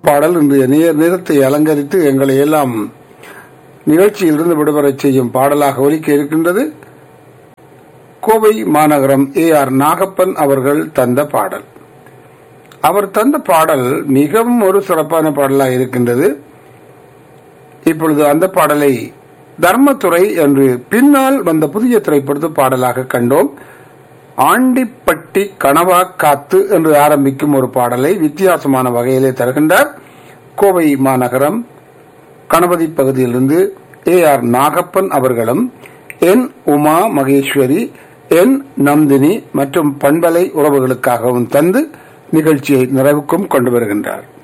பாடல் இன்றைய நேர் நேரத்தை அலங்கரித்து எங்களை எல்லாம் நிகழ்ச்சியிலிருந்து விடுபடச் செய்யும் பாடலாக ஒலிக்க இருக்கின்றது கோவை மாநகரம் ஏ ஆர் நாகப்பன் அவர்கள் தந்த பாடல் அவர் தந்த பாடல் மிகவும் ஒரு சிறப்பான பாடலாக இருக்கின்றது இப்பொழுது அந்த பாடலை தர்மத்துறை என்று பின்னால் வந்த புதிய திரைப்படத்து பாடலாக கண்டோம் ஆண்டிப்பட்டி கனவா காத்து என்று ஆரம்பிக்கும் ஒரு பாடலை வித்தியாசமான வகையிலே தருகின்றார் கோவை மாநகரம் கணபதி பகுதியிலிருந்து ஏ ஆர் நாகப்பன் அவர்களும் என் உமா மகேஸ்வரி என் நந்தினி மற்றும் பண்பலை உறவுகளுக்காகவும் தந்து நிகழ்ச்சியை நிறைவுக்கும் கொண்டு வருகின்றார்